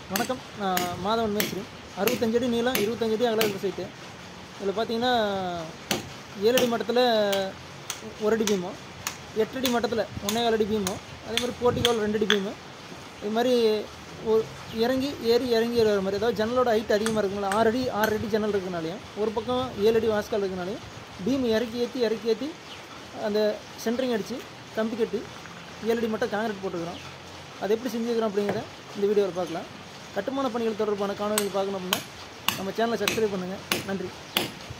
வணக்கம் நான் மாதவன் மேஸ்திரி அறுபத்தஞ்சு அடி நீளம் இருபத்தஞ்சு அடி அகலம் இருக்கிற சைட்டு இதில் பார்த்தீங்கன்னா ஏழடி மட்டத்தில் ஒரு அடி பீமும் எட்டடி மட்டத்தில் ஒன்றேகால் அடி பீமும் அதே மாதிரி போட்டிக்கால் ரெண்டு அடி பீமு இது மாதிரி ஒரு இறங்கி ஏறி இறங்கி வர மாதிரி அதாவது ஜன்னலோட ஹைட் அதிகமாக இருக்குங்களா ஆறு அடி ஆறு அடி ஜன்னல் இருக்கனாலையும் ஒரு பக்கம் ஏழு அடி வாஸ்கால் இருக்கனாலையும் பீம் இறக்கி ஏற்றி இறக்கி ஏற்றி அந்த சென்ட்ரிங் அடித்து கம்பி கட்டி ஏழு அடி மட்டும் காங்கிரீட் போட்டுக்கிறோம் அது எப்படி செஞ்சுக்கிறோம் அப்படிங்கிறத இந்த வீடியோவில் பார்க்கலாம் கட்டுமான பணிகள் தொடர்பான காணொலிகள் பார்க்கணும் அப்படின்னா நம்ம சேனலை சப்ஸ்கிரைப் பண்ணுங்கள் நன்றி